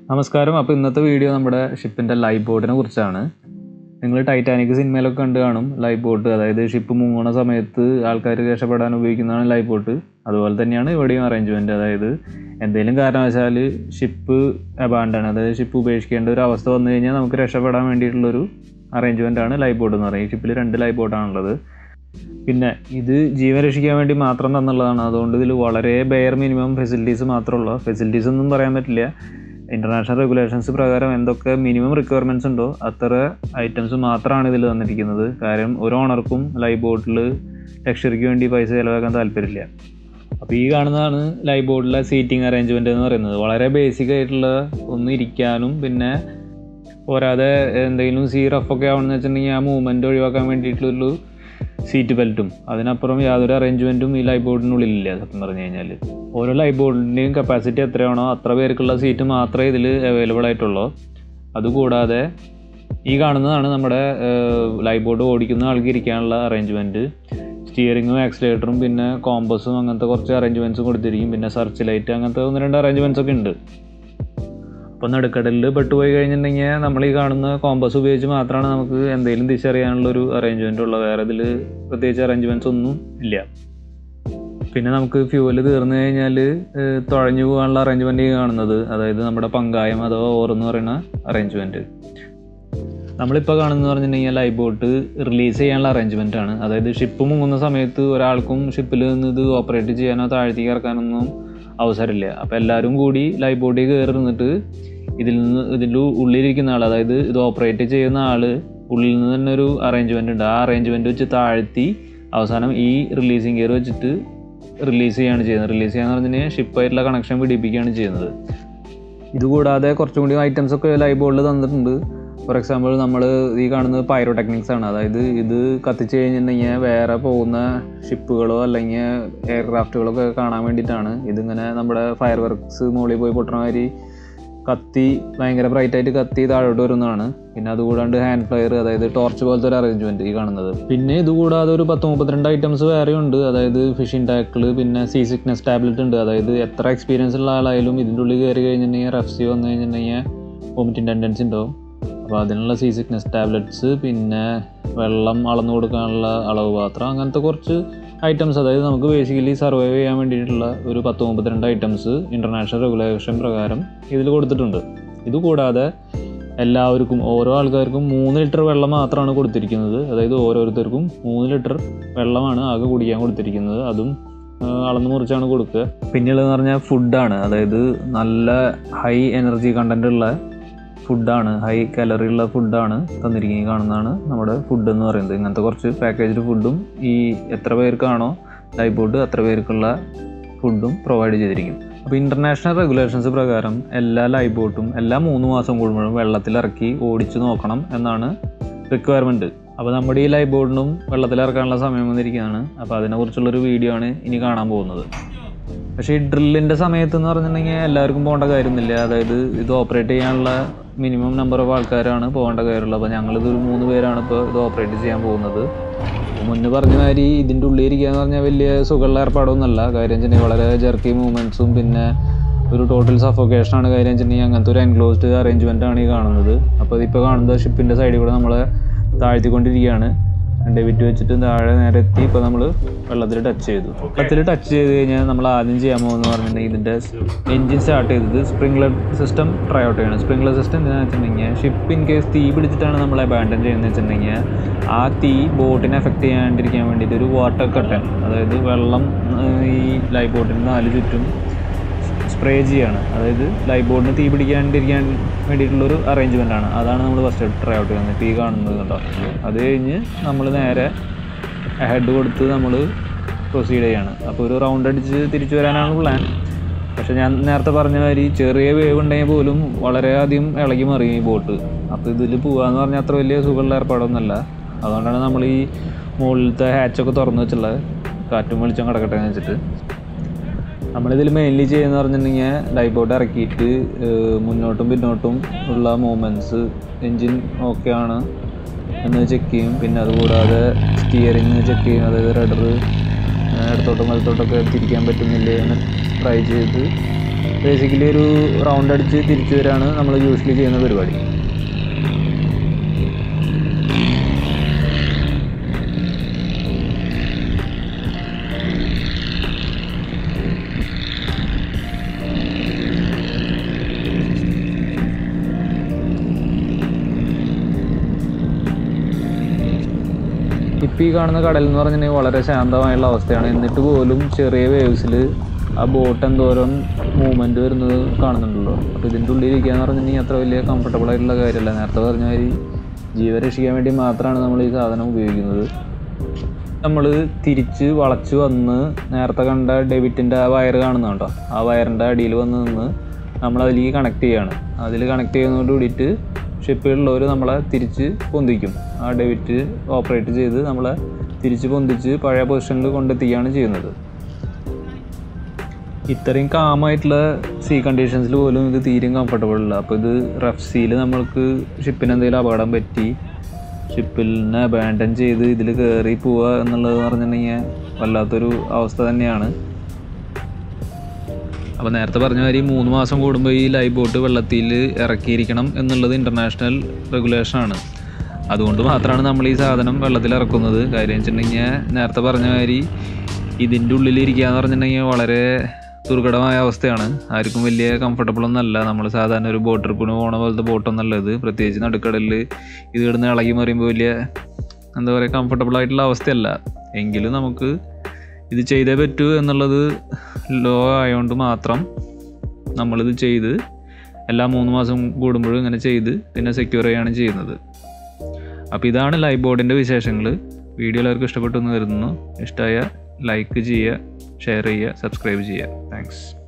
നമസ്കാരം അപ്പോൾ ഇന്നത്തെ വീഡിയോ നമ്മുടെ ഷിപ്പിൻ്റെ ലൈഫ് ബോട്ടിനെ കുറിച്ചാണ് നിങ്ങൾ ടൈറ്റാനിക് സിനിമയിലൊക്കെ കണ്ട് കാണും ലൈഫ് ബോട്ട് അതായത് ഷിപ്പ് മുങ്ങണ സമയത്ത് ആൾക്കാർ രക്ഷപ്പെടാൻ ഉപയോഗിക്കുന്നതാണ് ലൈഫ് ബോട്ട് അതുപോലെ തന്നെയാണ് ഇവിടെയും അറേഞ്ച്മെൻറ്റ് അതായത് എന്തെങ്കിലും കാരണവശാൽ ഷിപ്പ് അബാൻഡാണ് അതായത് ഷിപ്പ് ഉപേക്ഷിക്കേണ്ട ഒരു അവസ്ഥ വന്നു കഴിഞ്ഞാൽ നമുക്ക് രക്ഷപ്പെടാൻ വേണ്ടിയിട്ടുള്ളൊരു അറേഞ്ച്മെൻ്റ് ആണ് ലൈഫ് ബോട്ട് എന്ന് പറയുന്നത് ഈ ഷിപ്പിൽ രണ്ട് ലൈഫ് ബോട്ടാണുള്ളത് പിന്നെ ഇത് ജീവൻ രക്ഷിക്കാൻ വേണ്ടി മാത്രം തന്നുള്ളതാണ് അതുകൊണ്ട് ഇതിൽ വളരെ ബെയർ മിനിമം ഫെസിലിറ്റീസ് മാത്രമുള്ള ഫെസിലിറ്റീസ് ഒന്നും പറയാൻ പറ്റില്ല ഇൻ്റർനാഷണൽ റെഗുലേഷൻസ് പ്രകാരം എന്തൊക്കെ മിനിമം റിക്വയർമെൻറ്റ്സ് ഉണ്ടോ അത്ര ഐറ്റംസ് മാത്രമാണ് ഇതിൽ തന്നിരിക്കുന്നത് കാര്യം ഒരു ഓണർക്കും ലൈഫ് ബോട്ടിൽ ലക്ഷറിക്ക് വേണ്ടി പൈസ ചിലവാക്കാൻ താല്പര്യമില്ല അപ്പോൾ ഈ കാണുന്നതാണ് ലൈഫ് ബോട്ടിലെ സീറ്റിംഗ് അറേഞ്ച്മെൻറ്റ് എന്ന് പറയുന്നത് വളരെ ബേസിക് ആയിട്ടുള്ള ഒന്ന് ഇരിക്കാനും പിന്നെ പോരാതെ എന്തെങ്കിലും സീ റഫൊക്കെ ആവണമെന്ന് വെച്ചിട്ടുണ്ടെങ്കിൽ ആ മൂവ്മെൻറ്റ് ഒഴിവാക്കാൻ വേണ്ടിയിട്ടുള്ളൊരു സീറ്റ് ബെൽറ്റും അതിനപ്പുറം യാതൊരു അറേഞ്ച്മെൻറ്റും ഈ ലൈഫ് ബോർഡിനുള്ളിലില്ല സത്യം പറഞ്ഞു കഴിഞ്ഞാൽ ഓരോ ലൈഫ് ബോർഡിൻ്റെയും കപ്പാസിറ്റി എത്രയാണോ അത്ര പേർക്കുള്ള സീറ്റ് മാത്രമേ ഇതിൽ അവൈലബിൾ ആയിട്ടുള്ളൂ അതുകൂടാതെ ഈ കാണുന്നതാണ് നമ്മുടെ ലൈഫ് ബോർഡ് ഓടിക്കുന്ന ആൾക്ക് ഇരിക്കാനുള്ള അറേഞ്ച്മെൻറ്റ് സ്റ്റിയറിങ്ങും ആക്സിലേറ്ററും പിന്നെ കോമ്പസും അങ്ങനത്തെ കുറച്ച് അറേഞ്ച്മെൻറ്റ്സും കൊടുത്തിരിക്കും പിന്നെ സെർച്ച് ലൈറ്റ് അങ്ങനത്തെ ഒന്ന് രണ്ട് അറേഞ്ച്മെൻറ്റ്സ് ഒക്കെ ഉണ്ട് അപ്പോൾ നടുക്കടലിൽ പെട്ടുപോയി കഴിഞ്ഞിട്ടുണ്ടെങ്കിൽ നമ്മൾ ഈ കാണുന്ന കോമ്പസ് ഉപയോഗിച്ച് മാത്രമാണ് നമുക്ക് എന്തെങ്കിലും തിരിച്ചറിയാനുള്ള ഒരു അറേഞ്ച്മെൻ്റ് ഉള്ളത് വേറെ ഇതിൽ പ്രത്യേകിച്ച് അറേഞ്ച്മെൻറ്റ്സ് ഒന്നും ഇല്ല പിന്നെ നമുക്ക് ഫ്യൂവൽ തീർന്നു കഴിഞ്ഞാൽ തുഴഞ്ഞു പോകാനുള്ള അറേഞ്ച്മെൻ്റ് ഈ കാണുന്നത് അതായത് നമ്മുടെ പങ്കായം അഥവാ ഓറെന്ന് പറയുന്ന അറേഞ്ച്മെൻറ്റ് നമ്മളിപ്പോൾ കാണുന്നത് പറഞ്ഞിട്ടുണ്ടെങ്കിൽ ലൈഫ് ബോട്ട് റിലീസ് ചെയ്യാനുള്ള അറേഞ്ച്മെൻ്റ് ആണ് അതായത് ഷിപ്പ് മുങ്ങുന്ന സമയത്ത് ഒരാൾക്കും ഷിപ്പിൽ നിന്ന് ഇത് ഓപ്പറേറ്റ് ചെയ്യാനോ താഴ്ത്തേക്ക് ഇറക്കാനൊന്നും അവസരമില്ല അപ്പോൾ എല്ലാവരും കൂടി ലൈഫ് ബോട്ടിൽ കയറി നിന്നിട്ട് ഇതിൽ നിന്ന് ഇതിൻ്റെ ഉള്ളിലിരിക്കുന്ന ആൾ അതായത് ഇത് ഓപ്പറേറ്റ് ചെയ്യുന്ന ആൾ ഉള്ളിൽ നിന്ന് തന്നെ ഒരു അറേഞ്ച്മെൻ്റ് ഉണ്ട് ആ അറേഞ്ച്മെൻറ്റ് വെച്ച് താഴ്ത്തി അവസാനം ഈ റിലീസിങ് ഗിയർ വെച്ചിട്ട് റിലീസ് ചെയ്യാണ് ചെയ്യുന്നത് റിലീസ് ചെയ്യാന്ന് പറഞ്ഞാൽ ഷിപ്പായിട്ടുള്ള കണക്ഷൻ പിടിപ്പിക്കുകയാണ് ചെയ്യുന്നത് ഇതുകൂടാതെ കുറച്ചും കൂടി ഐറ്റംസ് ഒക്കെ ലൈവ് ബോർഡിൽ തന്നിട്ടുണ്ട് ഫോർ എക്സാമ്പിൾ നമ്മൾ ഈ കാണുന്നത് പൈറോ ടെക്നിക്സ് ആണ് അതായത് ഇത് കത്തിച്ച് കഴിഞ്ഞിട്ടുണ്ടെങ്കിൽ വേറെ പോകുന്ന ഷിപ്പുകളോ അല്ലെങ്കിൽ എയർക്രാഫ്റ്റുകളൊക്കെ കാണാൻ വേണ്ടിയിട്ടാണ് ഇതിങ്ങനെ നമ്മുടെ ഫയർ വർക്ക്സ് മുകളിൽ പോയി പൊട്ടണ മാതിരി കത്തി ഭയങ്കര ബ്രൈറ്റ് ആയിട്ട് കത്തി താഴോട്ട് വരുന്നതാണ് പിന്നെ അതുകൂടാണ്ട് ഹാൻഡ് ഫ്ലയർ അതായത് ടോർച്ച് പോലത്തെ ഒരു അറേഞ്ച്മെൻറ്റ് ഈ കാണുന്നത് പിന്നെ ഇതുകൂടാതെ ഒരു പത്ത് മുപ്പത്തിരണ്ട് ഐറ്റംസ് വേറെ ഉണ്ട് അതായത് ഫിഷിംഗ് ടാക്കിൾ പിന്നെ സീ സിക്നസ് ടാബ്ലറ്റ് ഉണ്ട് അതായത് എത്ര എക്സ്പീരിയൻസ് ഉള്ള ആളായാലും ഇതിൻ്റെ ഉള്ളിൽ കയറി കഴിഞ്ഞിട്ടുണ്ടെങ്കിൽ റഫ്സി വന്നു കഴിഞ്ഞിട്ടുണ്ടെങ്കിൽ വോമിറ്റിംഗ് ടെൻഡൻസി ഉണ്ടാവും അപ്പോൾ അതിനുള്ള സീ സിക്നസ് ടാബ്ലറ്റ്സ് പിന്നെ വെള്ളം അളന്നു കൊടുക്കാനുള്ള അളവ് പാത്രം അങ്ങനത്തെ കുറച്ച് ഐറ്റംസ് അതായത് നമുക്ക് ബേസിക്കലി സർവൈവ് ചെയ്യാൻ വേണ്ടിയിട്ടുള്ള ഒരു പത്ത് മുപ്പത്തിരണ്ട് ഐറ്റംസ് ഇൻ്റർനാഷണൽ റെഗുലേഷൻ പ്രകാരം ഇതിൽ കൊടുത്തിട്ടുണ്ട് ഇതുകൂടാതെ എല്ലാവർക്കും ഓരോ ആൾക്കാർക്കും മൂന്ന് ലിറ്റർ വെള്ളം മാത്രമാണ് കൊടുത്തിരിക്കുന്നത് അതായത് ഓരോരുത്തർക്കും മൂന്ന് ലിറ്റർ വെള്ളമാണ് ആകെ കുടിക്കാൻ കൊടുത്തിരിക്കുന്നത് അതും അളന്ന് മുറിച്ചാണ് കൊടുക്കുക പിന്നെയുള്ളതെന്ന് പറഞ്ഞാൽ ഫുഡാണ് അതായത് നല്ല ഹൈ എനർജി കണ്ടൻ്റ് ഉള്ള ഫുഡാണ് ഹൈ കാലറി ഉള്ള ഫുഡാണ് തന്നിരിക്കുന്നത് ഈ കാണുന്നതാണ് നമ്മുടെ ഫുഡ് എന്ന് പറയുന്നത് ഇങ്ങനത്തെ കുറച്ച് പാക്കേജ്ഡ് ഫുഡും ഈ എത്ര പേർക്കാണോ ലൈഫ് ബോട്ട് അത്ര പേർക്കുള്ള ഫുഡും പ്രൊവൈഡ് ചെയ്തിരിക്കും അപ്പോൾ ഇൻ്റർനാഷണൽ റെഗുലേഷൻസ് പ്രകാരം എല്ലാ ലൈഫ് ബോട്ടും എല്ലാ മൂന്ന് മാസം കൂടുമ്പോഴും വെള്ളത്തിലിറക്കി ഓടിച്ചു നോക്കണം എന്നാണ് റിക്വയർമെൻറ്റ് അപ്പോൾ നമ്മുടെ ഈ ലൈഫ് ബോട്ടിനും വെള്ളത്തിലിറക്കാനുള്ള സമയം വന്നിരിക്കുകയാണ് അപ്പോൾ അതിനെക്കുറിച്ചുള്ളൊരു വീഡിയോ ആണ് ഇനി കാണാൻ പോകുന്നത് പക്ഷേ ഈ ഡ്രില്ലിൻ്റെ സമയത്ത് എന്ന് പറഞ്ഞിട്ടുണ്ടെങ്കിൽ എല്ലാവർക്കും പോകേണ്ട കാര്യമൊന്നുമില്ല അതായത് ഇത് ഓപ്പറേറ്റ് ചെയ്യാനുള്ള മിനിമം നമ്പർ ഓഫ് ആൾക്കാരാണ് പോകേണ്ട കാര്യമുള്ളത് അപ്പോൾ ഞങ്ങളിത് ഒരു മൂന്ന് പേരാണ് ഇപ്പോൾ ഇത് ഓപ്പറേറ്റ് ചെയ്യാൻ പോകുന്നത് മുന്നേ പറഞ്ഞ മാതിരി ഇതിൻ്റെ ഉള്ളിൽ ഇരിക്കുക എന്ന് പറഞ്ഞാൽ വലിയ സുഖമുള്ള ഏർപ്പാടൊന്നുമല്ല കാര്യം വെച്ചിട്ടുണ്ടെങ്കിൽ വളരെ ജെർക്കി മൂവ്മെൻറ്റ്സും പിന്നെ ഒരു ടോട്ടൽ സഫോക്കേഷനാണ് കാര്യം വെച്ചിട്ടുണ്ടെങ്കിൽ അങ്ങനത്തെ ഒരു എൻക്ലോസ്ഡ് അറേഞ്ച്മെൻ്റ് ആണ് ഈ കാണുന്നത് അപ്പോൾ ഇതിപ്പോൾ കാണുന്നത് ഷിപ്പിൻ്റെ സൈഡിൽ കൂടെ നമ്മളെ താഴ്ത്തിക്കൊണ്ടിരിക്കുകയാണ് ഡെബിറ്റ് വെച്ചിട്ട് താഴെ നേരെ എത്തി ഇപ്പോൾ നമ്മൾ വെള്ളത്തിൽ ടച്ച് ചെയ്തു വെള്ളത്തിൽ ടച്ച് ചെയ്ത് കഴിഞ്ഞാൽ നമ്മൾ ആദ്യം ചെയ്യാൻ പോകുന്നത് പറഞ്ഞിട്ടുണ്ടെങ്കിൽ ഇതിൻ്റെ എൻജിൻ സ്റ്റാർട്ട് ചെയ്തത് സ്പ്രിംഗ്ലർ സിസ്റ്റം ട്രൈ ഔട്ട് ചെയ്യണം സ്പ്രിംഗ്ലർ സിസ്റ്റം എന്താണെന്ന് വെച്ചിട്ടുണ്ടെങ്കിൽ ഷിപ്പ് ഇൻ കേസ് തീ പിടിച്ചിട്ടാണ് നമ്മൾ അബാൻഡൻ ചെയ്യുന്നത് വെച്ചിട്ടുണ്ടെങ്കിൽ ആ തീ ബോട്ടിനെ എഫക്റ്റ് ചെയ്യാണ്ടിരിക്കാൻ വേണ്ടിയിട്ട് ഒരു വാട്ടർ കട്ടൻ അതായത് വെള്ളം ഈ ലൈഫ് ബോട്ടിന് നാല് ചുറ്റും സ്പ്രേ ചെയ്യാണ് അതായത് ലൈഫ് ബോർഡിന് തീ പിടിക്കാണ്ടിരിക്കാൻ വേണ്ടിയിട്ടുള്ളൊരു അറേഞ്ച്മെൻ്റ് ആണ് അതാണ് നമ്മൾ ഫസ്റ്റ് ട്രൈ ഔട്ട് ചെയ്യുന്നത് തീ കാണുന്നത് കണ്ടോ അത് കഴിഞ്ഞ് നമ്മൾ നേരെ ഹെഡ് കൊടുത്ത് നമ്മൾ പ്രൊസീഡ് ചെയ്യാണ് അപ്പോൾ ഒരു റൗണ്ട് അടിച്ച് തിരിച്ചു വരാനാണ് പ്ലാൻ പക്ഷെ ഞാൻ നേരത്തെ പറഞ്ഞ മാതിരി ചെറിയ വേവ് ഉണ്ടെങ്കിൽ പോലും വളരെയധികം ഇളകി മറിയും ഈ ബോട്ട് അപ്പോൾ ഇതിൽ പോകാമെന്ന് പറഞ്ഞാൽ അത്ര വലിയ സുഖമുള്ള ഏർപ്പാടൊന്നുമല്ല അതുകൊണ്ടാണ് നമ്മൾ ഈ മുകളിലത്തെ ഹാച്ചൊക്കെ തുറന്നു വെച്ചുള്ളത് കാറ്റും വെളിച്ചം കിടക്കട്ടെ എന്ന് വെച്ചിട്ട് നമ്മളിതിൽ മെയിൻലി ചെയ്യുന്നത് പറഞ്ഞിട്ടുണ്ടെങ്കിൽ ലൈഫ് ബോട്ട് ഇറക്കിയിട്ട് മുന്നോട്ടും പിന്നോട്ടും ഉള്ള മൂവ്മെൻറ്റ്സ് എൻജിൻ ഓക്കെ ആണ് എന്ന് ചെക്ക് ചെയ്യും പിന്നെ അതുകൂടാതെ സ്റ്റിയറിങ് ചെക്ക് ചെയ്യും അതായത് റഡർ ഇടത്തോട്ടും വലത്തോട്ടൊക്കെ തിരിക്കാൻ പറ്റുന്നില്ലേ എന്ന് ട്രൈ ചെയ്ത് ബേസിക്കലി ഒരു റൗണ്ട് അടിച്ച് തിരിച്ചു വരാണ് നമ്മൾ യൂഷ്വലി ചെയ്യുന്ന പരിപാടി ഇപ്പം ഈ കാണുന്ന കടൽ എന്ന് പറഞ്ഞിട്ടുണ്ടെങ്കിൽ വളരെ ശാന്തമായുള്ള അവസ്ഥയാണ് എന്നിട്ട് പോലും ചെറിയ വേവ്സിൽ ആ ബോട്ട് എന്തോരം മൂവ്മെൻറ്റ് വരുന്നത് കാണുന്നുണ്ടല്ലോ അപ്പോൾ ഇതിൻ്റെ ഉള്ളിൽ ഇരിക്കുക എന്ന് പറഞ്ഞിട്ടുണ്ടെങ്കിൽ അത്ര വലിയ കംഫർട്ടബിൾ ആയിട്ടുള്ള കാര്യമല്ല നേരത്തെ പറഞ്ഞ മാതിരി ജീവൻ രക്ഷിക്കാൻ വേണ്ടി മാത്രമാണ് നമ്മൾ ഈ സാധനം ഉപയോഗിക്കുന്നത് നമ്മൾ തിരിച്ച് വളച്ച് വന്ന് നേരത്തെ കണ്ട ഡെബിറ്റിൻ്റെ ആ വയർ കാണുന്നുണ്ടോ ആ വയറിൻ്റെ അടിയിൽ വന്ന് നിന്ന് നമ്മൾ അതിലേക്ക് കണക്ട് ചെയ്യാണ് അതിൽ കണക്ട് ചെയ്യുന്നതോട് കൂടിയിട്ട് ഷിപ്പുകളിലുള്ളവർ നമ്മളെ തിരിച്ച് പൊന്തിക്കും ആ ഡെബിറ്റ് ഓപ്പറേറ്റ് ചെയ്ത് നമ്മളെ തിരിച്ച് പൊന്തിച്ച് പഴയ പൊസിഷനിൽ കൊണ്ടെത്തിക്കുകയാണ് ചെയ്യുന്നത് ഇത്രയും കാമായിട്ടുള്ള സീ കണ്ടീഷൻസിൽ പോലും ഇത് തീരെയും കംഫർട്ടബിൾ അല്ല അപ്പോൾ ഇത് റഫ് സീൽ നമ്മൾക്ക് ഷിപ്പിന് എന്തെങ്കിലും അപകടം പറ്റി ഷിപ്പിനെ അബാൻഡൻ ചെയ്ത് ഇതിൽ കയറി പോവുക എന്നുള്ളത് പറഞ്ഞിട്ടുണ്ടെങ്കിൽ വല്ലാത്തൊരു അവസ്ഥ തന്നെയാണ് അപ്പോൾ നേരത്തെ പറഞ്ഞ മാതിരി മൂന്ന് മാസം കൂടുമ്പോൾ ഈ ലൈവ് ബോട്ട് വെള്ളത്തിൽ ഇറക്കിയിരിക്കണം എന്നുള്ളത് ഇൻ്റർനാഷണൽ റെഗുലേഷനാണ് അതുകൊണ്ട് മാത്രമാണ് നമ്മൾ ഈ സാധനം വെള്ളത്തിൽ ഇറക്കുന്നത് കാര്യം വെച്ചിട്ടുണ്ടെങ്കിൽ നേരത്തെ പറഞ്ഞ മാതിരി ഇതിൻ്റെ ഉള്ളിൽ ഇരിക്കുക എന്ന് പറഞ്ഞിട്ടുണ്ടെങ്കിൽ വളരെ ദുർഘടമായ അവസ്ഥയാണ് ആർക്കും വലിയ കംഫർട്ടബിൾ ഒന്നല്ല നമ്മൾ സാധാരണ ഒരു ബോട്ട് ട്രിപ്പിന് പോണ പോലത്തെ ബോട്ടൊന്നല്ല ഇത് പ്രത്യേകിച്ച് നടുക്കടലിൽ ഇത് കിടന്ന് ഇളകി മറിയുമ്പോൾ വലിയ എന്താ പറയുക കംഫർട്ടബിൾ ആയിട്ടുള്ള അവസ്ഥയല്ല എങ്കിലും നമുക്ക് ഇത് ചെയ്തേ പറ്റൂ എന്നുള്ളത് ലോ ആയതുകൊണ്ട് മാത്രം നമ്മളിത് ചെയ്ത് എല്ലാ മൂന്ന് മാസം കൂടുമ്പോഴും ഇങ്ങനെ ചെയ്ത് പിന്നെ സെക്യൂർ ചെയ്യുകയാണ് ചെയ്യുന്നത് അപ്പോൾ ഇതാണ് ലൈവ് ബോർഡിൻ്റെ വിശേഷങ്ങൾ വീഡിയോ എല്ലാവർക്കും ഇഷ്ടപ്പെട്ടു എന്ന് കരുതുന്നു ഇഷ്ടമായ ലൈക്ക് ചെയ്യുക ഷെയർ ചെയ്യുക സബ്സ്ക്രൈബ് ചെയ്യുക താങ്ക്സ്